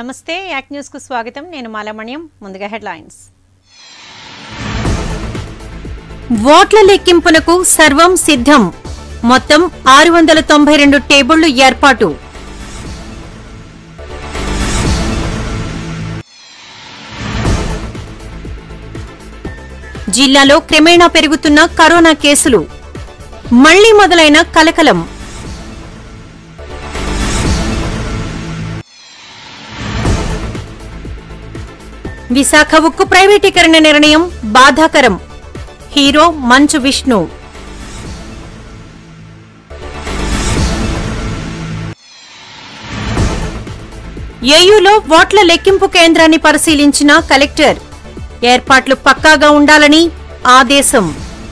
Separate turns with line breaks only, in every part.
నమస్తే యాక్ న్యూస్ కు స్వాగతం నేను మాలమణ్యం ముందుగా హెడ్లైన్స్ ఓట్ల లెక్కింపునకు సర్వం సిద్ధం మొత్తం ఆరు వందల తొంభై రెండు టేబుళ్లు ఏర్పాటు జిల్లాలో క్రమేణా పెరుగుతున్న కరోనా కేసులు మళ్లీ మొదలైన కలకలం విశాఖ ఉక్కు ప్రైవేటీకరణ నిర్ణయం బాధాకరం హీరో మంచు విష్ణు ఏయూలో ఓట్ల లెక్కింపు కేంద్రాన్ని పరిశీలించిన కలెక్టర్ ఏర్పాట్లు పక్కాగా ఉండాలని ఆదేశం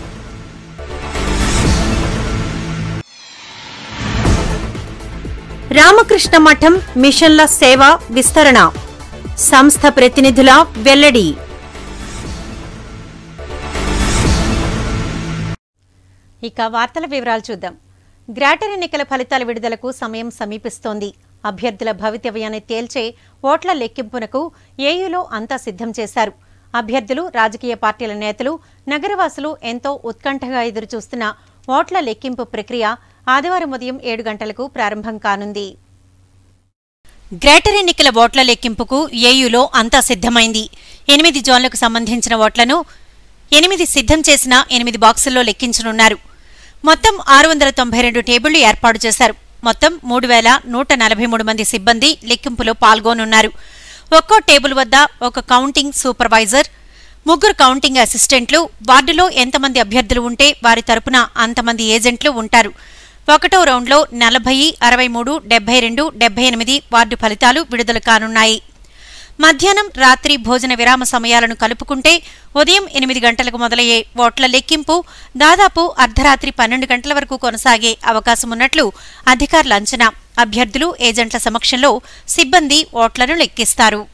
రామకృష్ణ మఠం మిషన్ల సేవ విస్తరణ సంస్థ ప్రతినిధుల వెల్లడి ఇక వార్తల వివరాలు చూద్దాం గ్రాటర్ ఎన్నికల ఫలితాల విడుదలకు సమయం సమీపిస్తోంది అభ్యర్థుల భవితవ్యాన్ని తేల్చే ఓట్ల లెక్కింపునకు ఏయూలో అంతా సిద్ధం చేశారు అభ్యర్థులు రాజకీయ పార్టీల నేతలు నగరవాసులు ఎంతో ఉత్కంఠగా ఎదురుచూస్తున్న ఓట్ల లెక్కింపు ప్రక్రియ ఆదివారం ఉదయం ఏడు గంటలకు ప్రారంభం కానుంది గ్రేటర్ ఎన్నికల ఓట్ల లెక్కింపుకు ఏయూలో అంతా సిద్ధమైంది ఎనిమిది జోన్లకు సంబంధించిన ఓట్లను ఎనిమిది సిద్ధం చేసిన ఎనిమిది బాక్సుల్లో లెక్కించనున్నారు మొత్తం ఆరు వందల తొంభై రెండు టేబుళ్లు ఏర్పాటు చేశారు మొత్తం మూడు వేల నూట నలభై మూడు మంది సిబ్బంది లెక్కింపులో పాల్గొనున్నారు ఒక్కో టేబుల్ వద్ద ఒక కౌంటింగ్ సూపర్వైజర్ ముగ్గురు కౌంటింగ్ అసిస్టెంట్లు వార్డులో ఎంతమంది అభ్యర్థులు ఉంటే వారి తరపున అంతమంది ఏజెంట్లు ఉంటారు ఒకటో రౌండ్లో నలభై అరవై మూడు డెబ్బై రెండు డెబ్బై ఎనిమిది వార్డు ఫలితాలు విడుదల కానున్నాయి మధ్యాహ్నం రాత్రి భోజన విరామ సమయాలను కలుపుకుంటే ఉదయం ఎనిమిది గంటలకు మొదలయ్యే ఓట్ల లెక్కింపు దాదాపు అర్ధరాత్రి పన్నెండు గంటల వరకు కొనసాగే అవకాశమున్నట్లు అధికారుల అంచనా అభ్యర్థులు ఏజెంట్ల సమక్షంలో సిబ్బంది ఓట్లను లెక్కిస్తారు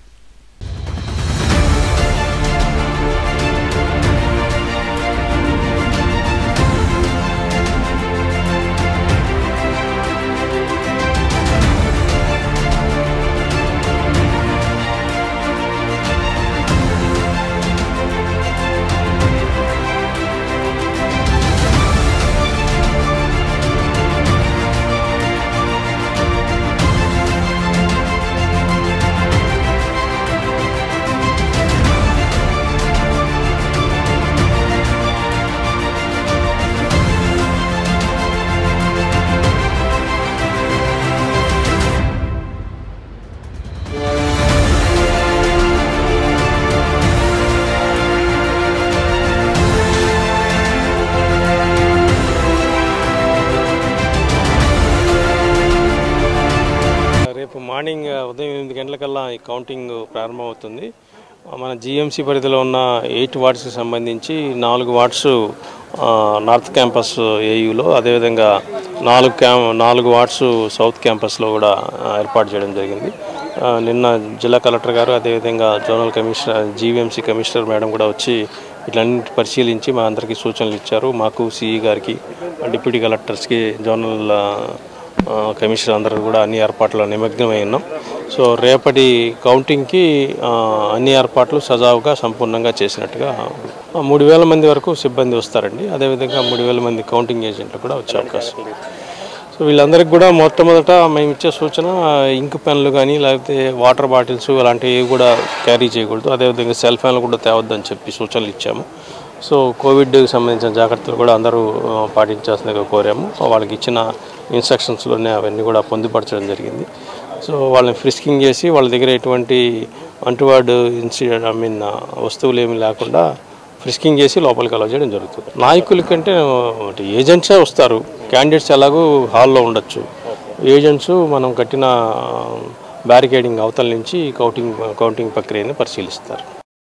రేపు మార్నింగ్ ఉదయం ఎనిమిది గంటలకల్లా ఈ కౌంటింగ్ ప్రారంభమవుతుంది మన జిఎంసి పరిధిలో ఉన్న ఎయిట్ వార్డ్స్కి సంబంధించి నాలుగు వార్డ్స్ ఆ, నార్త్ క్యాంపస్ ఏయులో అదేవిధంగా నాలుగు క్యాం నాలుగు వార్డ్స్ సౌత్ క్యాంపస్లో కూడా ఆ, ఏర్పాటు చేయడం జరిగింది ఆ, నిన్న జిల్లా కలెక్టర్ గారు అదేవిధంగా zonal commissioner GVMC commissioner madam కూడా వచ్చి ఇట్లన్నింటి పరిశీలించి మా అందరికీ సూచనలు ఇచ్చారు మాకు సిఈ గారికి డిప్యూటీ కలెక్టర్స్కి జోనల్ ఆ, ఆ, కమిషనర్ అందరూ కూడా అన్ని ఏర్పాట్ల నిమగ్నమై ఉన్నాం సో రేపటి కౌంటింగ్కి ఆ, అన్ని ఏర్పాట్లు సజావుగా సంపూర్ణంగా చేసినట్టుగా ఆ, మూడు వేల మంది వరకు సిబ్బంది వస్తారండి అదేవిధంగా మూడు వేల మంది కౌంటింగ్ ఏజెంట్లు కూడా వచ్చే అవకాశం ఉంది సో వీళ్ళందరికీ కూడా మొట్టమొదట మేము ఇచ్చే సూచన ఇంక్ పెన్లు కానీ లేకపోతే వాటర్ బాటిల్స్ అలాంటివి కూడా క్యారీ చేయకూడదు అదేవిధంగా సెల్ ఫ్యాన్లు కూడా తేవద్దని చెప్పి సూచనలు ఇచ్చాము సో కోవిడ్కి సంబంధించిన జాగ్రత్తలు కూడా అందరూ ఆ, పాటించాల్సిందిగా కోరాము వాళ్ళకి ఇచ్చిన ఇన్స్ట్రక్షన్స్లోనే అవన్నీ కూడా పొందుపరచడం జరిగింది సో వాళ్ళని ఫ్రిస్కింగ్ చేసి వాళ్ళ దగ్గర ఎటువంటి అంటువార్డ్ ఇన్సిడెంట్ ఐ మీన్ వస్తువులు ఏమీ లేకుండా ఫ్రిస్కింగ్ చేసి లోపలికి అలౌ చేయడం జరుగుతుంది నాయకుల కంటే అంటే ఏజెంట్సే వస్తారు క్యాండిడేట్స్ ఎలాగూ హాల్లో ఉండొచ్చు ఏజెంట్స్ మనం కట్టిన బ్యారికేడింగ్ అవతల నుంచి కౌంటింగ్ కౌంటింగ్ ప్రక్రియని పరిశీలిస్తారు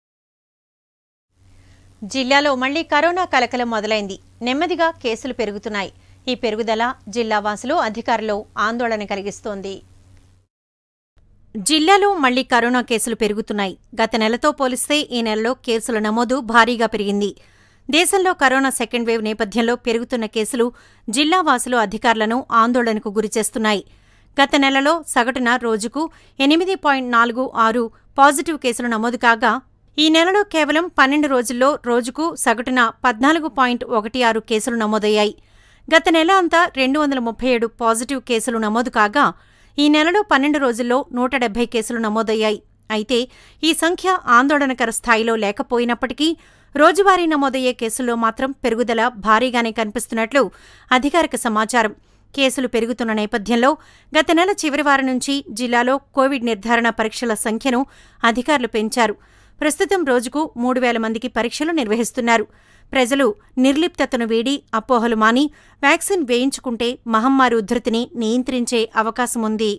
జిల్లాలో మళ్లీ కరోనా కలకలం మొదలైంది నెమ్మదిగా కేసులు పెరుగుతున్నాయి ఈ పెరుగుదల జిల్లా వాసులు అధికారులు ఆందోళన కలిగిస్తోంది జిల్లాలో మళ్లీ కరోనా కేసులు పెరుగుతున్నాయి గత నెలతో పోలిస్తే ఈ నెలలో కేసుల నమోదు భారీగా పెరిగింది దేశంలో కరోనా సెకండ్ వేవ్ నేపథ్యంలో పెరుగుతున్న కేసులు జిల్లా వాసులు అధికారులను ఆందోళనకు గురిచేస్తున్నాయి గత నెలలో సగటున రోజుకు ఎనిమిది పాయింట్ నాలుగు ఆరు పాజిటివ్ కేసులు నమోదు కాగా ఈ నెలలో కేవలం పన్నెండు రోజుల్లో రోజుకు సగటున పద్నాలుగు పాయింట్ ఒకటి ఆరు కేసులు నమోదయ్యాయి గత నెల అంతా రెండు వందల ముప్పై ఏడు పాజిటివ్ కేసులు నమోదు కాగా ఈ నెలలో పన్నెండు రోజుల్లో నూట డెబ్బై కేసులు నమోదయ్యాయి అయితే ఈ సంఖ్య ఆందోళనకర స్థాయిలో లేకపోయినప్పటికీ రోజువారీ నమోదయ్యే కేసుల్లో మాత్రం పెరుగుదల భారీగానే కనిపిస్తున్నట్లు అధికారిక సమాచారం కేసులు పెరుగుతున్న నేపథ్యంలో గత నెల చివరి వారం నుంచి జిల్లాలో కోవిడ్ నిర్ధారణ పరీక్షల సంఖ్యను అధికారులు పెంచారు ప్రస్తుతం రోజుకు మూడు వేల మందికి పరీక్షలు నిర్వహిస్తున్నారు ప్రజలు నిర్లిప్తతను వీడి అపోహలు మాని వ్యాక్సిన్ వేయించుకుంటే మహమ్మారి ఉధృతిని నియంత్రించే అవకాశముంది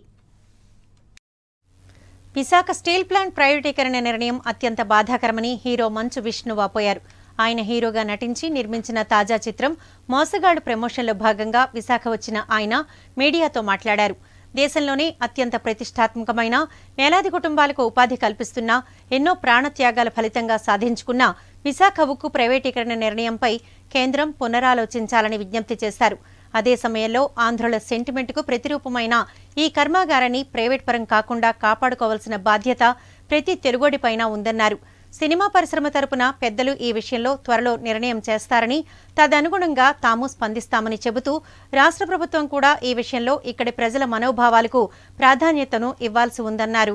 విశాఖ స్టీల్ ప్లాంట్ ప్రైవేటీకరణ నిర్ణయం అత్యంత బాధాకరమని హీరో మంచు విష్ణు వాపోయారు ఆయన హీరోగా నటించి నిర్మించిన తాజా చిత్రం మోసగాడు ప్రమోషన్లో భాగంగా విశాఖ వచ్చిన ఆయన మీడియాతో మాట్లాడారు దేశంలోనే అత్యంత ప్రతిష్టాత్మకమైన వేలాది కుటుంబాలకు ఉపాధి కల్పిస్తున్న ఎన్నో ప్రాణత్యాగాల ఫలితంగా సాధించుకున్న విశాఖ ఉక్కు ప్రైవేటీకరణ నిర్ణయంపై కేంద్రం పునరాలోచించాలని విజ్ఞప్తి చేశారు అదే సమయంలో ఆంధ్రుల సెంటిమెంట్కు ప్రతిరూపమైన ఈ కర్మాగారాన్ని ప్రైవేట్ పరం కాకుండా కాపాడుకోవాల్సిన బాధ్యత ప్రతి తెలుగోడిపైన ఉందన్నారు సినిమా పరిశ్రమ తరపున పెద్దలు ఈ విషయంలో త్వరలో నిర్ణయం చేస్తారని తదనుగుణంగా తాము స్పందిస్తామని చెబుతూ రాష్ట్ర ప్రభుత్వం కూడా ఈ విషయంలో ఇక్కడి ప్రజల మనోభావాలకు ప్రాధాన్యతను ఇవ్వాల్సి ఉందన్నారు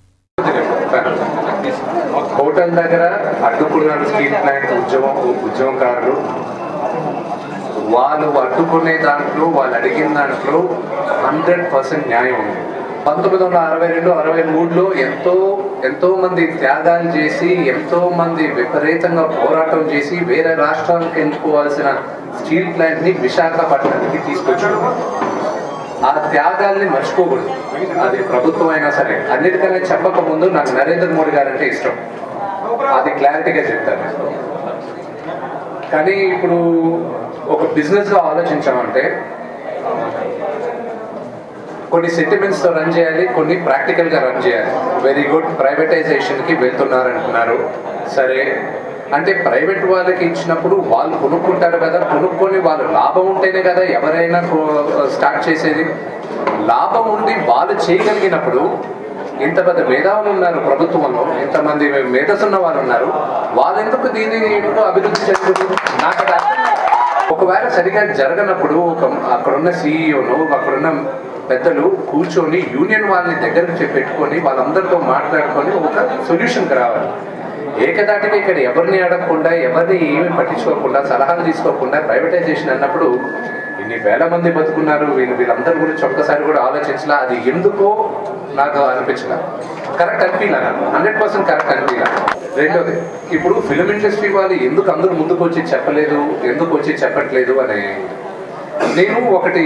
హోటల్ దగ్గర అడ్డుకున్నారు స్టీల్ ప్లాంట్ ఉద్యమం ఉద్యమకారులు వాళ్ళు అడ్డుకునే దాంట్లో వాళ్ళు అడిగిన దాంట్లో హండ్రెడ్ పర్సెంట్ న్యాయం ఉంది పంతొమ్మిది వందల అరవై రెండు అరవై మూడులో ఎంతో ఎంతో మంది త్యాగాలు చేసి ఎంతో మంది విపరీతంగా పోరాటం చేసి వేరే రాష్ట్రాలకు వెళ్ళిపోవాల్సిన స్టీల్ ప్లాంట్ ని విశాఖపట్నానికి తీసుకొచ్చారు ఆ త్యాగాల్ని మర్చిపోకూడదు అది ప్రభుత్వం అయినా సరే అన్నిటికన్నా చెప్పక ముందు నాకు నరేంద్ర మోడీ గారు అంటే ఇష్టం అది క్లారిటీగా చెప్తాను కానీ ఇప్పుడు ఒక బిజినెస్గా ఆలోచించామంటే కొన్ని సెంటిమెంట్స్తో రన్ చేయాలి కొన్ని ప్రాక్టికల్గా రన్ చేయాలి వెరీ గుడ్ ప్రైవేటైజేషన్కి వెళ్తున్నారు అంటున్నారు సరే అంటే ప్రైవేట్ వాళ్ళకి ఇచ్చినప్పుడు వాళ్ళు కొనుక్కుంటారు కదా కొనుక్కొని వాళ్ళు లాభం ఉంటేనే కదా ఎవరైనా స్టార్ట్ చేసేది లాభం ఉండి వాళ్ళు చేయగలిగినప్పుడు ఇంత పెద్ద మేధావులు ఉన్నారు ప్రభుత్వంలో ఇంతమంది మేధస్సున్న వాళ్ళు ఉన్నారు వాళ్ళెందుకు దీన్ని ఎందుకు అభివృద్ధి చేసుకుంటారు నాకు అది అర్థం కాదు. ఒకవేళ సరిగా జరగనప్పుడు ఒక అక్కడున్న సీఈఓను అక్కడున్న పెద్దలు కూర్చొని యూనియన్ వాళ్ళని దగ్గరకు చెప్పి పెట్టుకొని వాళ్ళందరితో మాట్లాడుకొని ఒక సొల్యూషన్కి రావాలి ఏకదాటిగా ఇక్కడ ఎవరిని అడగకుండా ఎవరిని ఏమి పట్టించుకోకుండా సలహాలు తీసుకోకుండా ప్రైవేటైజేషన్ అన్నప్పుడు ఇన్ని వేల మంది బతుకున్నారు వీళ్ళు వీళ్ళందరి గురించి ఒక్కసారి కూడా ఆలోచించలా అది ఎందుకో నాకు అనిపించలా కరెక్ట్ అనిపించలే నాకు హండ్రెడ్ పర్సెంట్ కరెక్ట్ అనిపించలే రెండోది ఇప్పుడు ఫిలిం ఇండస్ట్రీ వాళ్ళు ఎందుకు అందరూ ముందుకు వచ్చి చెప్పలేదు ఎందుకు వచ్చి చెప్పట్లేదు అని నేను ఒకటి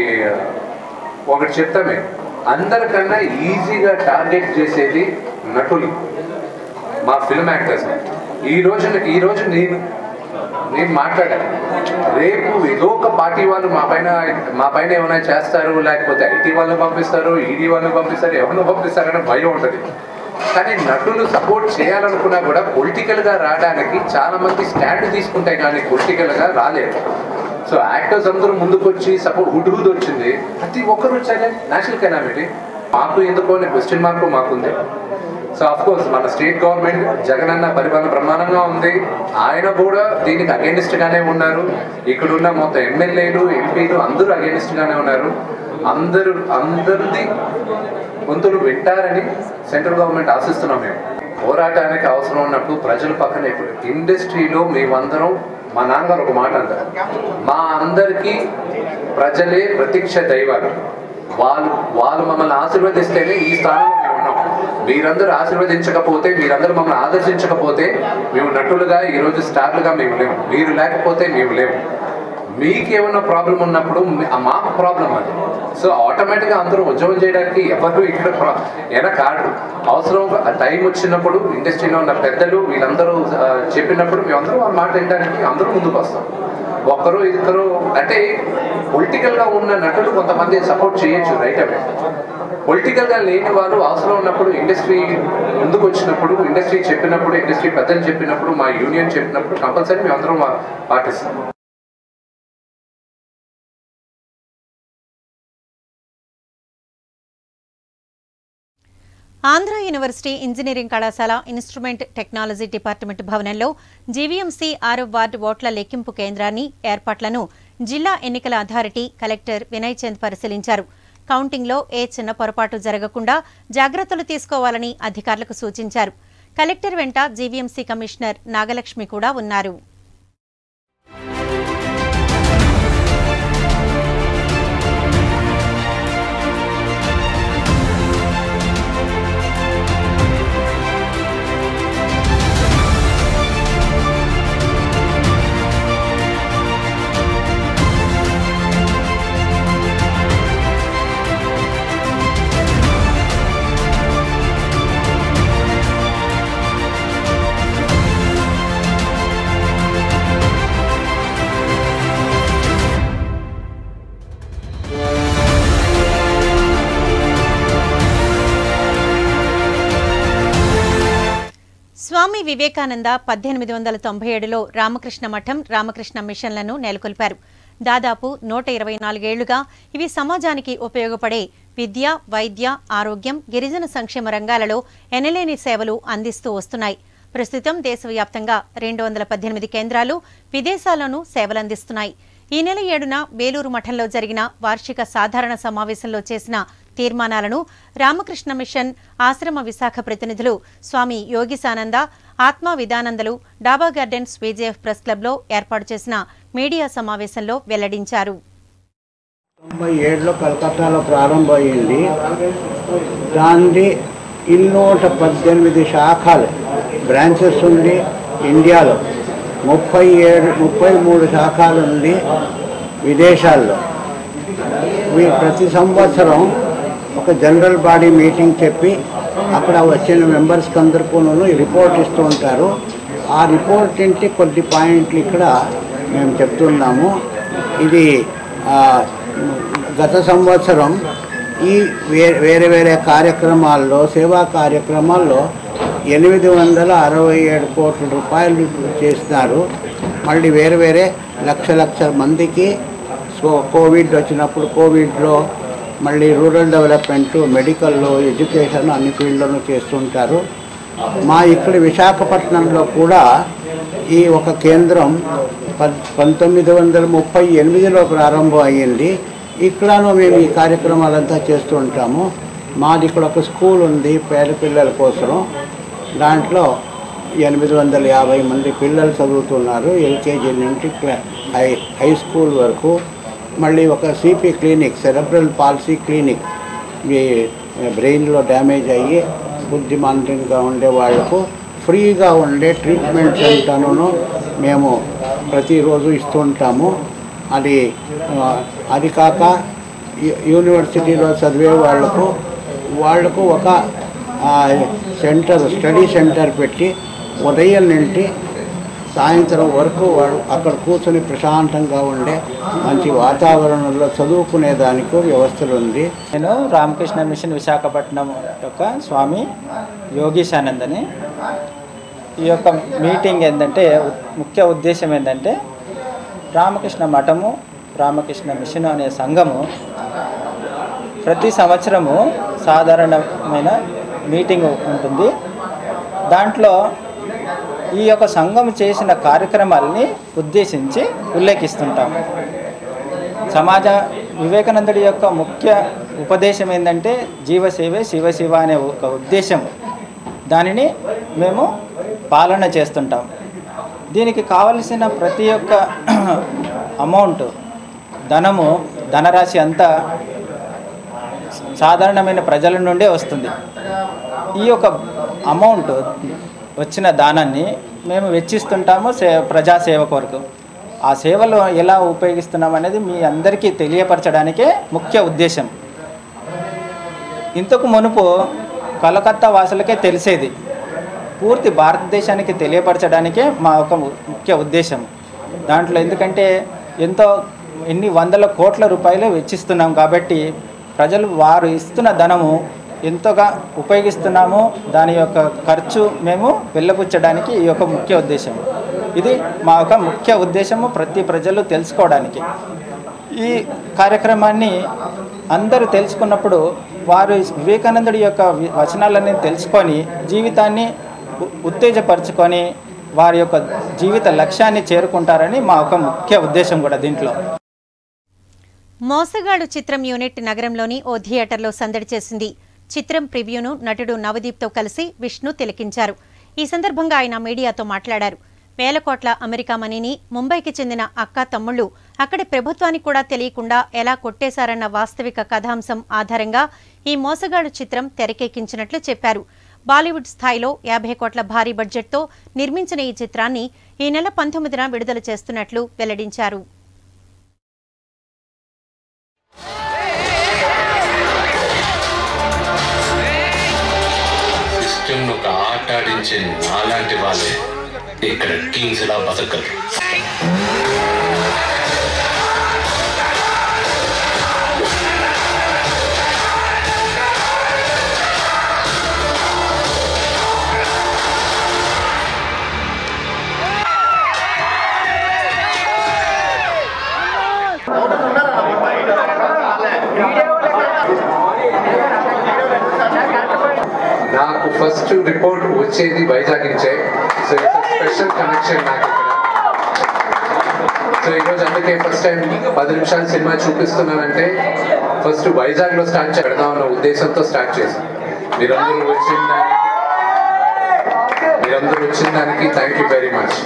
ఒకటి చెప్తామే అందరికన్నా ఈజీగా టార్గెట్ చేసేది నటులు మా ఫిల్మ్ యాక్టర్స్ ఈ రోజు ఈ రోజు నేను నేను మాట్లాడాను రేపు ఏదో ఒక పార్టీ వాళ్ళు మా పైన మా పైన ఏమైనా చేస్తారు లేకపోతే ఐటీ వాళ్ళు పంపిస్తారు ఈడీ వాళ్ళు పంపిస్తారు ఎవరిని పంపిస్తారని భయం ఉంటుంది కానీ నటులు సపోర్ట్ చేయాలనుకున్నా కూడా పొలిటికల్గా రావడానికి చాలా మంది స్టాండ్ తీసుకుంటే కానీ పొలిటికల్గా రాలేరు సో యాక్టర్స్ అందరూ ముందుకు వచ్చి సపోర్ట్ హుడ్ హుడ్ వచ్చింది ప్రతి ఒక్కరు వచ్చారే నేషనల్ కెనామిటీ మాకు ఎందుకో అనే క్వశ్చన్ మార్క్ మాకుంది సో అఫ్ కోర్స్ మన స్టేట్ గవర్నమెంట్ జగనన్న పరిపాలన బ్రహ్మాండంగా ఉంది ఆయన కూడా దీనికి అగేనిస్ట్ గానే ఉన్నారు ఇక్కడున్న మొత్తం ఎమ్మెల్యేలు ఎంపీలు అందరూ అగేనిస్ట్ గానే ఉన్నారు అందరూ అందరిది గొంతులు వింటారని సెంట్రల్ గవర్నమెంట్ ఆశిస్తున్నాం మేము పోరాటానికి అవసరం ఉన్నప్పుడు ప్రజల పక్కన ఇప్పుడు ఇండస్ట్రీలో మేమందరం మా నాన్నగారు ఒక మాట అంటారు మా అందరికీ ప్రజలే ప్రత్యక్ష దైవాలు వాళ్ళు వాళ్ళు మమ్మల్ని ఆశీర్వదిస్తేనే ఈ స్థానంలో మేము ఉన్నాం మీరందరూ ఆశీర్వదించకపోతే మీరందరూ మమ్మల్ని ఆదర్శించకపోతే మేము నటులుగా ఈరోజు స్టార్లుగా మేము లేము మీరు లేకపోతే మేము లేము మీకు ఏమైనా ప్రాబ్లం ఉన్నప్పుడు మీ- ఆ మాకు ప్రాబ్లం అది సో ఆటోమేటిక్గా అందరూ ఉద్యోగం చేయడానికి ఎవరు ఇక్కడ ప్రా- వెనక ఆడరు అవసరం ఆ టైం వచ్చినప్పుడు ఇండస్ట్రీలో ఉన్న పెద్దలు వీళ్ళందరూ ఆ, చెప్పినప్పుడు మేమందరూ వాళ్ళ మాట వినడానికి అందరూ ముందుకు వస్తాం ఒక్కరు ఇద్దరు అంటే పొలిటికల్గా ఉన్న నటులు కొంతమంది సపోర్ట్ చేయొచ్చు రైట్ అవే పొలిటికల్గా లేని వాళ్ళు అవసరం ఉన్నప్పుడు ఇండస్ట్రీ ముందుకు వచ్చినప్పుడు ఇండస్ట్రీ చెప్పినప్పుడు ఇండస్ట్రీ పెద్దలు చెప్పినప్పుడు మా యూనియన్ చెప్పినప్పుడు కంపల్సరీ మేము అందరం పాటిస్తాం
ఆంధ్ర యూనివర్సిటీ ఇంజనీరింగ్ కళాశాల ఇన్స్ట్రుమెంట్ టెక్నాలజీ డిపార్ట్మెంట్ భవనంలో జీవీఎంసీ ఆరో వార్డు ఓట్ల లెక్కింపు కేంద్రాన్ని ఏర్పాట్లను జిల్లా ఎన్నికల అథారిటీ కలెక్టర్ వినయ్ చంద్ పరిశీలించారు కౌంటింగ్లో ఏ చిన్న పొరపాటు జరగకుండా జాగ్రత్తలు తీసుకోవాలని అధికారులకు సూచించారు కలెక్టర్ వెంట జీవీఎంసీ కమిషనర్ నాగలక్ష్మి కూడా ఉన్నారు స్వామి వివేకానంద పద్దెనిమిది వందల తొంభై ఏడులో రామకృష్ణ మఠం రామకృష్ణ మిషన్లను నెలకొల్పారు దాదాపు నూట ఇరవై నాలుగేళ్లుగా ఇవి సమాజానికి ఉపయోగపడే విద్య వైద్య ఆరోగ్యం గిరిజన సంక్షేమ రంగాలలో ఎనలేని సేవలు అందిస్తూ వస్తున్నాయి ప్రస్తుతం దేశవ్యాప్తంగా రెండు వందల పద్దెనిమిది కేంద్రాలు విదేశాల్లోనూ సేవలందిస్తున్నాయి ఈ నెల ఏడున బేలూరు మఠంలో జరిగిన వార్షిక సాధారణ సమావేశంలో చేసిన తీర్మానాలను రామకృష్ణ మిషన్ ఆశ్రమ విశాఖ ప్రతినిధులు స్వామి యోగిసానంద ఆత్మ విధానందలు డాబా గార్డెన్స్ విజేఎఫ్ ప్రెస్ క్లబ్లో ఏర్పాటు చేసిన మీడియా సమావేశంలో వెల్లడించారు
తొంభై ఏడులో కలకత్తాలో ప్రారంభమైంది దాన్ని ఇన్నూట పద్దెనిమిది శాఖలు బ్రాంచెస్ ఉంది ఇండియాలో ముప్పై ఏడు ముప్పై మూడు శాఖలు ఉంది విదేశాల్లో వీ- ప్రతి సంవత్సరం ఒక జనరల్ బాడీ మీటింగ్ చెప్పి అక్కడ వచ్చిన మెంబర్స్కి అందరికీ రిపోర్ట్ ఇస్తూ ఉంటారు ఆ రిపోర్ట్ ఇంటి కొద్ది పాయింట్లు ఇక్కడ మేము చెప్తున్నాము ఇది ఆ, గత సంవత్సరం ఈ వే- వేరే వేరే కార్యక్రమాల్లో సేవా కార్యక్రమాల్లో ఎనిమిది వందల అరవై ఏడు కోట్ల రూపాయలు చేసినారు మళ్ళీ వేరే వేరే లక్ష లక్షల మందికి సో కోవిడ్ వచ్చినప్పుడు కోవిడ్లో మళ్ళీ రూరల్ డెవలప్మెంట్ మెడికల్లో ఎడ్యుకేషన్ అన్ని ఫీల్డ్లోనూ చేస్తుంటారు మా ఇక్కడ విశాఖపట్నంలో కూడా ఈ ఒక కేంద్రం పద్ పంతొమ్మిది వందల ముప్పై ఎనిమిదిలో ప్రారంభం అయ్యింది ఇక్కడను మేము ఈ కార్యక్రమాలంతా చేస్తూ ఉంటాము మాది ఇక్కడ ఒక స్కూల్ ఉంది పేద పిల్లల కోసం దాంట్లో ఎనిమిది వందల యాభై మంది పిల్లలు చదువుతున్నారు ఎల్కేజీ నుంచి క్లా- హై హై స్కూల్ వరకు మళ్ళీ ఒక CP clinic cerebral palsy clinic ఈ బ్రెయిన్లో డ్యామేజ్ అయ్యి బుద్ధిమాంద్యంగా ఉండే వాళ్లకు ఫ్రీగా ఉండే ట్రీట్మెంట్ సెంటర్ను మేము ప్రతిరోజు ఇస్తుంటాము అది ఆ, అది కాక యు- యూనివర్సిటీలో చదివే వాళ్లకు వాళ్లకు ఒక ఆ, సెంటర్ స్టడీ సెంటర్ పెట్టి ఉదయం నుండి సాయంత్రం వరకు వాళ్ళు అక్కడ కూర్చొని ప్రశాంతంగా ఉండే మంచి వాతావరణంలో చదువుకునే దానికి వ్యవస్థలు ఉంది
నేను రామకృష్ణ మిషన్ విశాఖపట్నం యొక్క స్వామి యోగీశానందని ఈ యొక్క మీటింగ్ ఏంటంటే ఉ- ముఖ్య ఉద్దేశం ఏంటంటే రామకృష్ణ మఠము రామకృష్ణ మిషన్ అనే సంఘము ప్రతి సంవత్సరము సాధారణమైన మీటింగ్ ఉంటుంది దాంట్లో ఈ యొక్క సంఘం చేసిన కార్యక్రమాలని ఉద్దేశించి ఉల్లేఖిస్తుంటాం సమాజ వివేకానందుడి యొక్క ముఖ్య ఉపదేశం ఏంటంటే జీవసేవే శివశివ అనే ఒక ఉద్దేశం దానిని మేము పాలన చేస్తుంటాం దీనికి కావలసిన ప్రతి ఒక్క అమౌంట్ ధనము ధనరాశి అంతా సాధారణమైన ప్రజల నుండే వస్తుంది ఈ యొక్క అమౌంట్ వచ్చిన దానాన్ని మేము వెచ్చిస్తుంటాము సే ప్రజాసేవ కొరకు ఆ సేవలు ఎలా ఉపయోగిస్తున్నాం అనేది మీ అందరికీ తెలియపరచడానికే ముఖ్య ఉద్దేశం ఇంతకు మునుపు కలకత్తా వాసులకే తెలిసేది పూర్తి భారతదేశానికి తెలియపరచడానికే మా ఒక ముఖ్య ఉద్దేశం దాంట్లో ఎందుకంటే ఎంతో ఎన్ని వందల కోట్ల రూపాయలు వెచ్చిస్తున్నాం కాబట్టి ప్రజలు వారు ఇస్తున్న ధనము ఎంతగా ఉపయోగిస్తున్నామో దాని యొక్క ఖర్చు మేము వెళ్ళబుచ్చడానికి ఈ యొక్క ముఖ్య ఉద్దేశం ఇది మా యొక్క ముఖ్య ఉద్దేశము ప్రతి ప్రజలు తెలుసుకోవడానికి ఈ కార్యక్రమాన్ని అందరూ తెలుసుకున్నప్పుడు వారు వివేకానందుడి యొక్క వి- వచనాలన్నీ తెలుసుకొని జీవితాన్ని ఉ- ఉత్తేజపరుచుకొని వారి యొక్క జీవిత లక్ష్యాన్ని చేరుకుంటారని మా ఒక ముఖ్య ఉద్దేశం కూడా దీంట్లో
మోసగాడు చిత్రం యూనిట్ నగరంలోని ఓ థియేటర్లో సందడి చేసింది చిత్రం ప్రివ్యూను నటుడు నవదీప్తో కలిసి విష్ణు తిలకించారు ఈ సందర్భంగా ఆయన మీడియాతో మాట్లాడారు వేల కోట్ల అమెరికా మనీని ముంబైకి చెందిన అక్క తమ్ముళ్లు అక్కడి ప్రభుత్వానికి కూడా తెలియకుండా ఎలా కొట్టేశారన్న వాస్తవిక కథాంశం ఆధారంగా ఈ మోసగాడు చిత్రం తెరకెక్కించినట్లు చెప్పారు బాలీవుడ్ స్థాయిలో యాభై కోట్ల భారీ బడ్జెట్తో నిర్మించిన ఈ చిత్రాన్ని ఈ నెల పంతొమ్మిదిన విడుదల చేస్తున్నట్లు వెల్లడించారు
సిస్టమ్ ఒక ఆట ఆడించే నాలాంటి వాళ్ళే ఇక్కడ కింగ్స్ లా బతకరు
నాకు ఫస్ట్ రిపోర్ట్ వచ్చేది వైజాగ్ నుంచే సో ఇట్స్ స్పెషల్ కనెక్షన్ నాకు ఇక్కడ సో ఈరోజు అందుకే ఫస్ట్ టైం పది నిమిషాలు సినిమా చూపిస్తున్నానంటే ఫస్ట్ వైజాగ్లో స్టార్ట్ చేద్దాం అన్న ఉద్దేశంతో స్టార్ట్ చేశాను మీరందరూ వచ్చిన దానికి మీరందరూ వచ్చిన దానికి థ్యాంక్ యూ వెరీ మచ్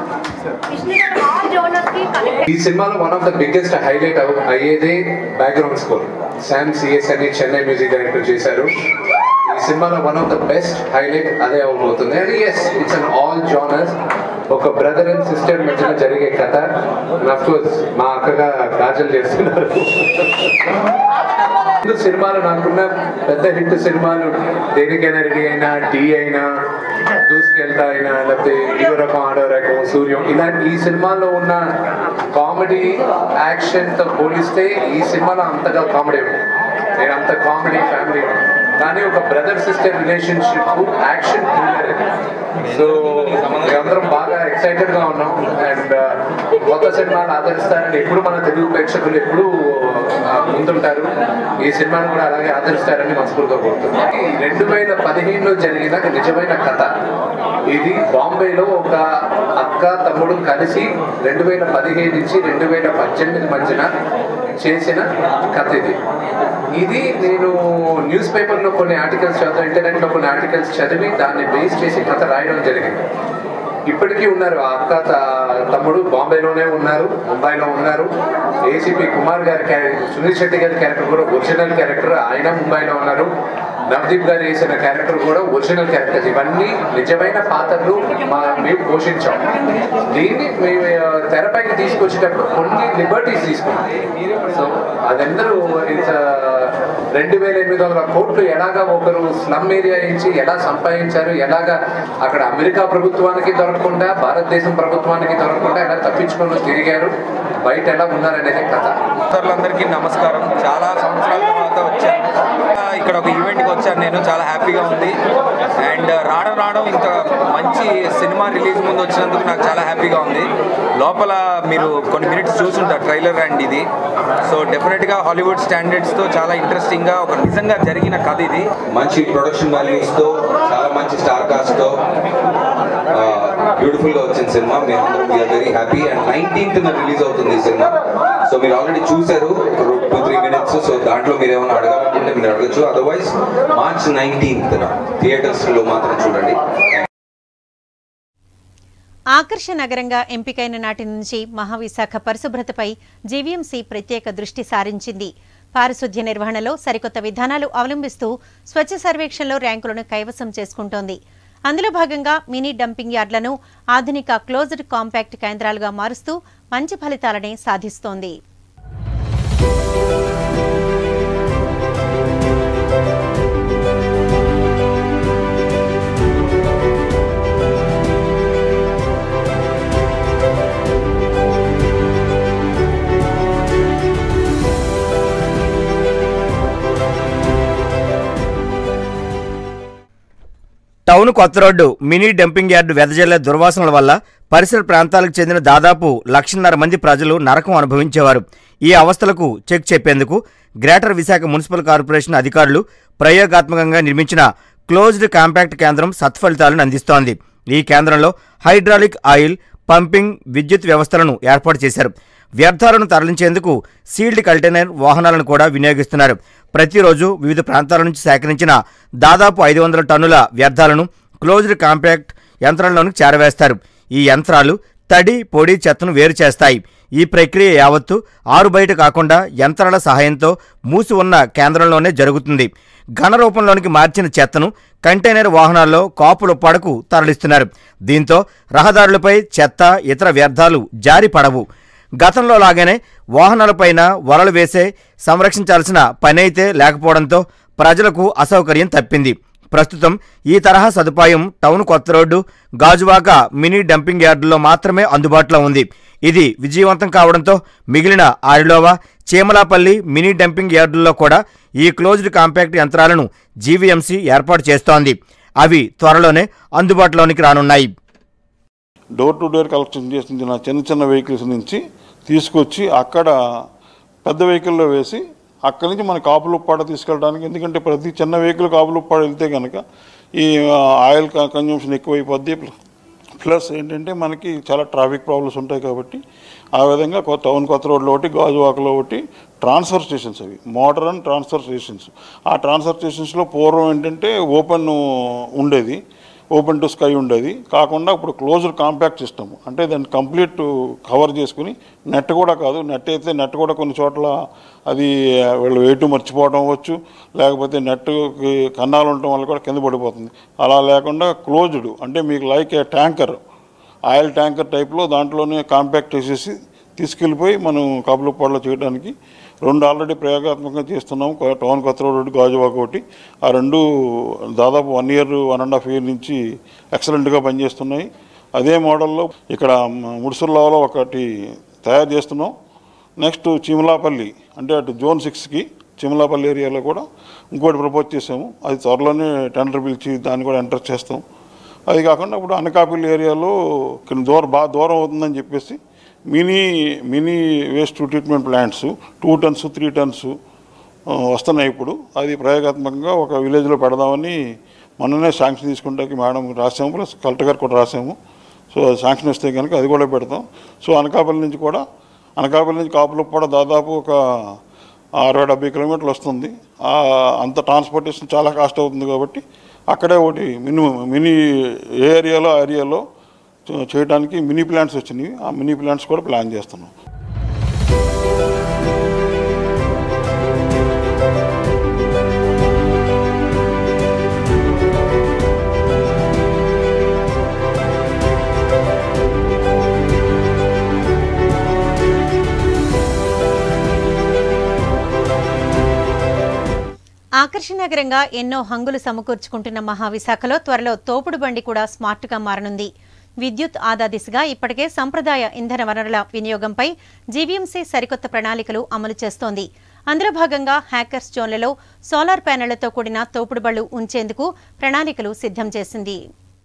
ఈ సినిమాలో one of the biggest highlight అయ్యేదే బ్యాక్గ్రౌండ్ స్కోర్ శామ్ సిఎస్ అని చెన్నై మ్యూజిక్ డైరెక్టర్ చేశారు ఈ సినిమాలో one of the best highlight అదే అవబోతుంది and yes it's an all genres ఒక బ్రదర్ అండ్ సిస్టర్ మధ్యన జరిగే కథ అఫ్ కోర్స్ మా అక్కగా కాజల్ చేస్తున్నారు ముందు సినిమాలు నాకున్న పెద్ద హిట్ సినిమాలు దేనికైనా రెడీ అయినా టీ అయినా దూసుకెళ్తా అయినా లేకపోతే ఇదో రకం ఆడో రకం సూర్యం ఇలాంటి ఈ సినిమాలో ఉన్న కామెడీ యాక్షన్ తో పోలిస్తే ఈ సినిమాలో అంతగా కామెడీ ఉంది నేను అంత కామెడీ ఫ్యామిలీ కానీ ఒక brother sister relationship action thriller so మేమందరం బాగా ఎక్సైటెడ్ గా ఉన్నాం అండ్ కొత్త సినిమాలు ఆదరిస్తారని ఎప్పుడు మన తెలుగు ప్రేక్షకులు ఎప్పుడు ముందుంటారు ఈ సినిమాను కూడా అలాగే ఆదరిస్తారని మనస్ఫూర్తిగా కోరుతున్నాం రెండు వేల పదిహేనులో జరిగిన నిజమైన కథ ఇది బాంబేలో ఒక అక్క తమ్ముడు కలిసి రెండు వేల పదిహేను నుంచి రెండు వేల పద్దెనిమిది మధ్యన చేసిన కథ ఇది ఇది నేను న్యూస్ పేపర్లో కొన్ని ఆర్టికల్స్ చదువు ఇంటర్నెట్లో కొన్ని ఆర్టికల్స్ చదివి దాన్ని బేస్ చేసి కథ రాయడం జరిగింది ఇప్పటికీ ఉన్నారు ఆ అక్క త- తమ్ముడు బాంబేలోనే ఉన్నారు ముంబైలో ఉన్నారు ఏసీపీ కుమార్ గారి క్యారెక్టర్ సునీల్ శెట్టి గారి క్యారెక్టర్ కూడా ఒరిజినల్ క్యారెక్టర్ ఆయన ముంబైలో ఉన్నారు నవదీప్ గారు వేసిన క్యారెక్టర్ కూడా ఒరిజినల్ క్యారెక్టర్స్ ఇవన్నీ నిజమైన పాత్రలు మా మేము పోషించాం దీన్ని మేము ఆ, తెరపైకి తీసుకొచ్చేటప్పుడు కొన్ని లిబర్టీస్ తీసుకున్నాం సో అదందరూ ఇట్స్ రెండు వేల ఎనిమిది వందల కోట్లు ఎలాగా ఒకరు స్లమ్ ఏరియా నుంచి ఎలా సంపాదించారు ఎలాగా అక్కడ అమెరికా ప్రభుత్వానికి దొరకకుండా భారతదేశం ప్రభుత్వానికి దొరకకుండా ఎలా తప్పించుకొని తిరిగారు బయట ఎలా ఉన్నారనేది కథ
సోదరులందరికీ నమస్కారం చాలా సంవత్సరాల తర్వాత వచ్చాను ఆ, ఇక్కడ ఒక ఈవెంట్కి వచ్చాను నేను చాలా హ్యాపీగా ఉంది అండ్ రావడం రావడం ఇంత మంచి సినిమా రిలీజ్ ముందు వచ్చినందుకు నాకు చాలా హ్యాపీగా ఉంది లోపల మీరు కొన్ని మినిట్స్ చూసుంటారు ట్రైలర్ అండ్ ఇది సో డెఫినెట్గా హాలీవుడ్ స్టాండర్డ్స్తో చాలా ఇంట్రెస్టింగ్గా ఒక నిజంగా జరిగిన కథ ఇది
మంచి ప్రొడక్షన్ వాల్యూస్తో చాలా మంచి స్టార్ కాస్ట్తో బ్యూటిఫుల్గా వచ్చిన సినిమా మేము అందరం we're very happy and nineteenth release అవుతుంది ఈ సినిమా సో మీరు ఆల్రెడీ చూశారు టూ త్రీ మినిట్స్ సో దాంట్లో మీరు ఏమైనా అడగాలనుకుంటే మీరు అడగచ్చు అదర్వైజ్ మార్చ్ నైన్టీన్త్ థియేటర్స్లో మాత్రం చూడండి
ఆకర్ష నగరంగా ఎంపికైన నాటి నుంచి మహావిశాఖ పరిశుభ్రతపై జీవీఎంసీ ప్రత్యేక దృష్టి సారించింది పారిశుధ్య నిర్వహణలో సరికొత్త విధానాలు అవలంబిస్తూ స్వచ్ఛ సర్వేక్షణలో ర్యాంకులను కైవసం చేసుకుంటోంది అందులో భాగంగా మినీ డంపింగ్ యార్డులను ఆధునిక క్లోజ్డ్ కాంపాక్ట్ కేంద్రాలుగా మారుస్తూ మంచి ఫలితాలనే సాధిస్తోంది
టౌన్ కొత్త రోడ్డు మినీ డంపింగ్ యార్డు వెదజల్లే దుర్వాసనల వల్ల పరిసర ప్రాంతాలకు చెందిన దాదాపు లక్షన్నర మంది ప్రజలు నరకం అనుభవించేవారు ఈ అవస్థలకు చెక్ చెప్పేందుకు గ్రేటర్ విశాఖ మున్సిపల్ కార్పొరేషన్ అధికారులు ప్రయోగాత్మకంగా నిర్మించిన క్లోజ్డ్ కాంపాక్ట్ కేంద్రం సత్ఫలితాలను అందిస్తోంది ఈ కేంద్రంలో హైడ్రాలిక్ ఆయిల్ పంపింగ్ విద్యుత్ వ్యవస్థలను ఏర్పాటు చేశారు వ్యర్థాలను తరలించేందుకు సీల్డ్ కంటైనర్ వాహనాలను కూడా వినియోగిస్తున్నారు ప్రతిరోజు వివిధ ప్రాంతాల నుంచి సేకరించిన దాదాపు ఐదు వందల టన్నుల వ్యర్థాలను క్లోజ్డ్ కాంపాక్ట్ యంత్రంలోనికి చేరవేస్తారు ఈ యంత్రాలు తడి పొడి చెత్తను వేరు చేస్తాయి ఈ ప్రక్రియ యావత్తు ఆరు బయట కాకుండా యంత్రాల సహాయంతో మూసి ఉన్న కేంద్రంలోనే జరుగుతుంది ఘన రూపంలోనికి మార్చిన చెత్తను కంటైనర్ వాహనాల్లో కాపులొప్పాడకు తరలిస్తున్నారు దీంతో రహదారులపై చెత్త ఇతర వ్యర్థాలు జారి పడవు గతంలో లాగానే వాహనాలపైన వలలు వేసే సంరక్షించాల్సిన పని అయితే లేకపోవడంతో ప్రజలకు అసౌకర్యం తప్పింది ప్రస్తుతం ఈ తరహా సదుపాయం టౌన్ కొత్త రోడ్డు గాజువాక మినీ డంపింగ్ యార్డుల్లో మాత్రమే అందుబాటులో ఉంది ఇది విజయవంతం కావడంతో మిగిలిన ఆరిలోవా చీమలాపల్లి మినీ డంపింగ్ యార్డుల్లో కూడా ఈ క్లోజ్డ్ కాంపాక్ట్ యంత్రాలను జీవీఎంసీ ఏర్పాటు చేస్తోంది అవి త్వరలోనే అందుబాటులోనికి రానున్నాయి
డోర్ టు డోర్ కలెక్షన్ చేసిన చిన్న చిన్న వెహికల్స్ నుంచి తీసుకొచ్చి అక్కడ పెద్ద వెహికల్లో వేసి అక్కడి నుంచి మన కాపులుప్పాడ తీసుకెళ్ళడానికి ఎందుకంటే ప్రతి చిన్న వెహికల్ కాపులుప్పాడ వెళ్తే కనుక ఈ ఆ, ఆయిల్ క- కన్జంప్షన్ ఎక్కువైపోద్ది ప్లస్ ఏంటంటే మనకి చాలా ట్రాఫిక్ ప్రాబ్లమ్స్ ఉంటాయి కాబట్టి ఆ విధంగా కొత్త టౌన్ కొత్త రోడ్లో ఒకటి గాజువాకలో ఒకటి ట్రాన్స్ఫర్ స్టేషన్స్ అవి మోడర్న్ ట్రాన్స్ఫర్ స్టేషన్స్ ఆ ట్రాన్స్ఫర్ స్టేషన్స్లో పూర్వం ఏంటంటే ఓపెన్ ఉండేది ఓపెన్ టు స్కై ఉండేది కాకుండా ఇప్పుడు క్లోజ్డ్ కాంపాక్ట్ సిస్టమ్ అంటే దాన్ని కంప్లీట్ కవర్ చేసుకుని నెట్ కూడా కాదు నెట్ అయితే నెట్ కూడా కొన్ని చోట్ల అది వీళ్ళు వెయిట్ మర్చిపోవడం అవ్వచ్చు లేకపోతే నెట్ కన్నాలు ఉండటం వల్ల కూడా కింద పడిపోతుంది అలా లేకుండా క్లోజ్డ్ అంటే మీకు like a tanker oil tanker టైప్లో దాంట్లోనే కాంపాక్ట్ వేసేసి తీసుకెళ్ళిపోయి మనం కాపులపాడులో చేయడానికి రెండు ఆల్రెడీ ప్రయోగాత్మకంగా చేస్తున్నాం కొ- టౌన్ కొత్త రోడ్ గాజువాక ఒకటి ఆ రెండు దాదాపు one year one and half year నుంచి ఎక్సలెంట్గా పనిచేస్తున్నాయి అదే మోడల్లో ఇక్కడ మ- ముడుసుర్లాలో ఒకటి తయారు చేస్తున్నాం నెక్స్ట్ చిమలాపల్లి అంటే అటు జోన్ సిక్స్కి చిమలాపల్లి ఏరియాలో కూడా ఇంకోటి ప్రపోజ్ చేసాము అది త్వరలోనే టెండర్ పిలిచి దాన్ని కూడా ఎంటర్ చేస్తాం అది కాకుండా ఇప్పుడు అనకాపల్లి ఏరియాలో కొన్ని దూరం బాగా దూరం అవుతుందని చెప్పేసి mini mini waste treatment plants two tons three tons ఆ, వస్తున్నాయి ఇప్పుడు అది ప్రయోగాత్మకంగా ఒక విలేజ్లో పెడదామని మొన్ననే శాంక్షన్ తీసుకుంటాకి మేడం రాసాము ప్లస్ కలెక్టర్ గారు కూడా రాసాము సో అది శాంక్షన్ వస్తే కనుక అది కూడా పెడతాం సో అనకాపల్లి నుంచి కూడా అనకాపల్లి నుంచి కాపులకు కూడా దాదాపు ఒక అరవై డెబ్బై కిలోమీటర్లు వస్తుంది ఆ, అంత ట్రాన్స్పోర్టేషన్ చాలా కాస్ట్ అవుతుంది కాబట్టి అక్కడే ఒకటి మినిమం మినీ ఏ ఏరియాలో ఆ ఏరియాలో చే- చేయడానికి మినీ ప్లాంట్స్ వచ్చినాయి ఆ మినీ ప్లాంట్స్ కూడా ప్లాన్ చేస్తున్నాం
ఆకర్షణీయంగా ఎన్నో హంగులు సమకూర్చుకుంటున్న మహావిశాఖలో త్వరలో తోపుడు బండి కూడా స్మార్ట్గా మారనుంది విద్యుత్ ఆదా దిశగా ఇప్పటికే సంప్రదాయ ఇంధన వనరుల వినియోగంపై జీవీఎంసీ సరికొత్త ప్రణాళికలు అమలు చేస్తోంది అందులో భాగంగా హ్యాకర్స్ జోన్లలో సోలార్ ప్యానెళ్లతో కూడిన తోపుడు బళ్లు ఉంచేందుకు ప్రణాళికలు సిద్ధం చేసింది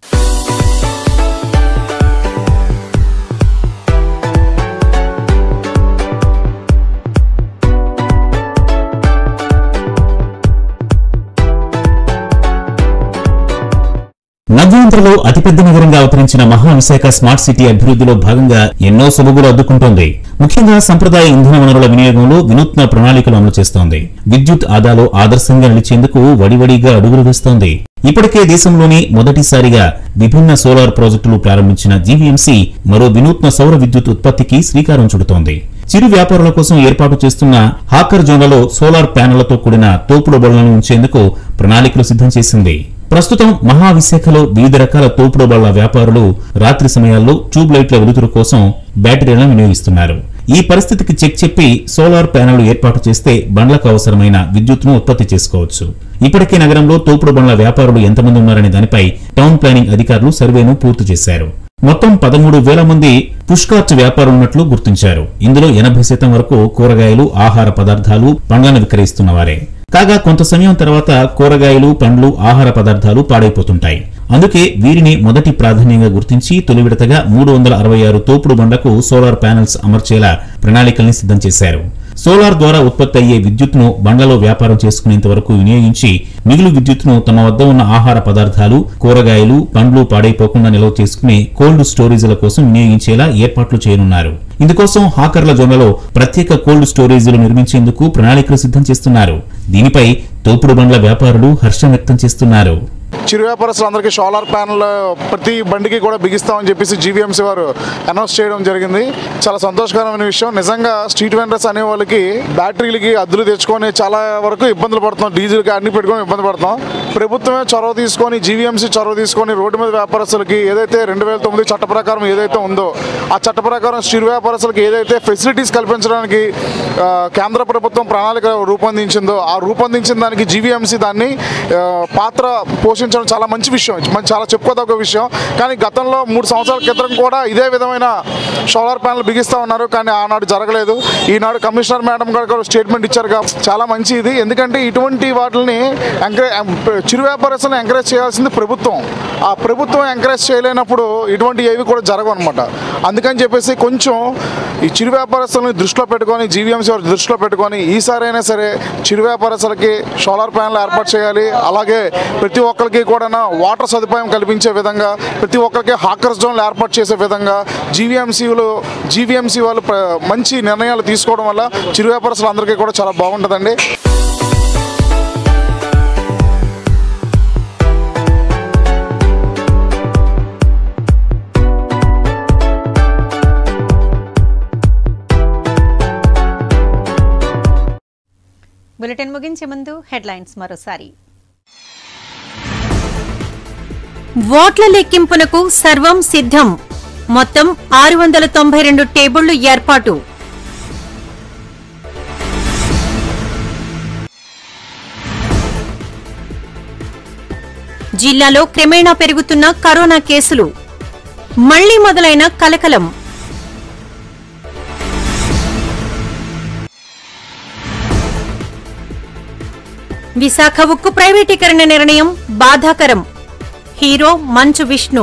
నవ్యాంధ్రలో అతిపెద్ద నగరంగా అవతరించిన మహావిశాఖ స్మార్ట్ సిటీ అభివృద్ధిలో భాగంగా ఎన్నో సొబగులు అద్దుకుంటోంది ముఖ్యంగా సంప్రదాయ ఇంధన వనరుల వినియోగంలో వినూత్న ప్రణాళికలు అమలు చేస్తోంది విద్యుత్ ఆదాలో ఆదర్శంగా నిలిచేందుకు వడివడిగా అడుగులు వేస్తోంది ఇప్పటికే దేశంలోని మొదటిసారిగా విభిన్న సోలార్ ప్రాజెక్టులు ప్రారంభించిన జీవీఎంసీ మరో వినూత్న సౌర విద్యుత్ ఉత్పత్తికి శ్రీకారం చుడుతోంది చిరు వ్యాపారుల కోసం ఏర్పాటు చేస్తున్న హాకర్ జోన్లలో సోలార్ ప్యానెళ్లతో కూడిన తోపుడు బళ్లను ఉంచేందుకు ప్రణాళికలు సిద్ధం చేసింది ప్రస్తుతం మహావిశాఖలో వివిధ రకాల తోపుడు బళ్ల వ్యాపారులు రాత్రి సమయాల్లో ట్యూబ్ లైట్ల వెలుతురు కోసం బ్యాటరీలను వినియోగిస్తున్నారు ఈ పరిస్థితికి చెక్ చెప్పి సోలార్ ప్యానెల్ ఏర్పాటు చేస్తే బండ్లకు అవసరమైన విద్యుత్తును ఉత్పత్తి చేసుకోవచ్చు ఇప్పటికే నగరంలో తోపుడు బండ్ల వ్యాపారులు ఎంతమంది ఉన్నారనే దానిపై టౌన్ ప్లానింగ్ అధికారులు సర్వేను పూర్తి చేశారు మొత్తం పదమూడు వేల మంది పుష్కార్ట్ వ్యాపారం ఉన్నట్లు గుర్తించారు ఇందులో ఎనభై శాతం వరకు కూరగాయలు ఆహార పదార్థాలు పండ్లను విక్రయిస్తున్న వారే కాగా కొంత సమయం తర్వాత కూరగాయలు పండ్లు ఆహార పదార్థాలు పాడైపోతుంటాయి అందుకే వీరిని మొదటి ప్రాధాన్యంగా గుర్తించి తొలి విడతగా మూడు వందల అరవై ఆరు తోపుడు బండ్లకు సోలార్ ప్యానెల్స్ అమర్చేలా ప్రణాళికల్ని సిద్ధం చేశారు సోలార్ ద్వారా ఉత్పత్తి అయ్యే విద్యుత్తును బండ్లలో వ్యాపారం చేసుకునేంత వరకు వినియోగించి మిగులు విద్యుత్తును తమ వద్ద ఉన్న ఆహార పదార్థాలు కూరగాయలు పండ్లు పాడైపోకుండా నిల్వ చేసుకునే కోల్డ్ స్టోరేజీల కోసం వినియోగించేలా ఏర్పాట్లు చేయనున్నారు ఇందుకోసం హాకర్ల జోన్లలో ప్రత్యేక కోల్డ్ స్టోరేజీలు నిర్మించేందుకు ప్రణాళికలు సిద్ధం చేస్తున్నారు దీనిపై తోపుడు బండ్ల వ్యాపారులు హర్షం వ్యక్తం చేస్తున్నారు
చిరు వ్యాపారస్తులందరికీ సోలార్ ప్యానల్ ప్రతి బండికి కూడా బిగిస్తామని చెప్పేసి జీవీఎంసీ వారు అనౌన్స్ చేయడం జరిగింది చాలా సంతోషకరమైన విషయం నిజంగా స్ట్రీట్ వెండర్స్ అనే వాళ్ళకి బ్యాటరీలకి అద్దులు తెచ్చుకొని చాలా వరకు ఇబ్బందులు పడుతున్నాం డీజిల్కి అన్ని పెట్టుకొని ఇబ్బంది పడుతున్నాం ప్రభుత్వమే చొరవ తీసుకొని జీవీఎంసీ చొరవ తీసుకొని రోడ్డు మీద వ్యాపారస్తులకి ఏదైతే రెండు వేల తొమ్మిది చట్ట ప్రకారం ఏదైతే ఉందో ఆ చట్ట ప్రకారం స్టీల్ వ్యాపారస్తులకి ఏదైతే ఫెసిలిటీస్ కల్పించడానికి ఆ, కేంద్ర ప్రభుత్వం ప్రణాళిక రూపొందించిందో ఆ రూపొందించిన దానికి జీవీఎంసీ దాన్ని ఆ, పాత్ర పోషించడం చాలా మంచి విషయం మంచి చాలా చెప్పుకోదగ్గ విషయం కానీ గతంలో మూడు సంవత్సరాల క్రితం కూడా ఇదే విధమైన సోలార్ ప్యానల్ బిగిస్తూ ఉన్నారు కానీ ఆనాడు జరగలేదు ఈనాడు కమిషనర్ మేడం గారు కూడా స్టేట్మెంట్ ఇచ్చారు కాబట్టి చాలా మంచి ఇది ఎందుకంటే ఇటువంటి వాటిని ఎంకరేజ్ చిరు వ్యాపారస్తులను ఎంకరేజ్ చేయాల్సింది ప్రభుత్వం ఆ ప్రభుత్వం ఎంకరేజ్ చేయలేనప్పుడు ఇటువంటి ఏవి కూడా జరగవు అనమాట అందుకని చెప్పేసి కొంచెం ఈ చిరు వ్యాపారస్తులను దృష్టిలో పెట్టుకొని జీవీఎంసీ వారి దృష్టిలో పెట్టుకొని ఈసారైనా సరే చిరు వ్యాపారస్తులకి సోలార్ ప్యానల్ ఏర్పాటు చేయాలి అలాగే ప్రతి ఒక్కరికి కూడా వాటర్ సదుపాయం కల్పించే విధంగా ప్రతి ఒక్కరికి హాకర్స్ జోన్లు ఏర్పాటు చేసే విధంగా జీవీఎంసీలు జీవీఎంసీ వాళ్ళు ప్ర- మంచి నిర్ణయాలు తీసుకోవడం వల్ల చిరు వ్యాపారస్తులందరికీ కూడా చాలా బాగుంటుందండి
బులెటిన్ ముగించే ముందు హెడ్లైన్స్ మరోసారి ఓట్ల లెక్కింపునకు సర్వం సిద్ధం మొత్తం ఆరు వందల తొంభై రెండు టేబుళ్లు ఏర్పాటు జిల్లాలో క్రమేణా పెరుగుతున్న కరోనా కేసులు మళ్లీ మొదలైన కలకలం విశాఖ ఉక్కు ప్రైవేటీకరణ నిర్ణయం బాధాకరం హీరో మంచు విష్ణు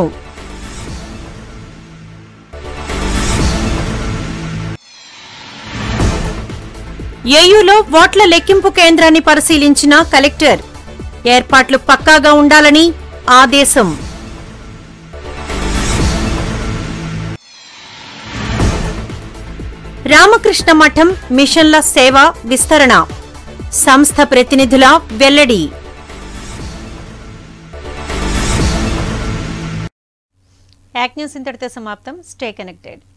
ఏయూలో ఓట్ల లెక్కింపు కేంద్రాన్ని పరిశీలించిన కలెక్టర్ ఏర్పాట్లు పక్కాగా ఉండాలని ఆదేశం రామకృష్ణ మఠం మిషన్ల సేవ విస్తరణ సంస్థ ప్రతినిధుల వెల్లడి యాక్ న్యూస్ ఇంతటితో సమాప్తం స్టే కనెక్టెడ్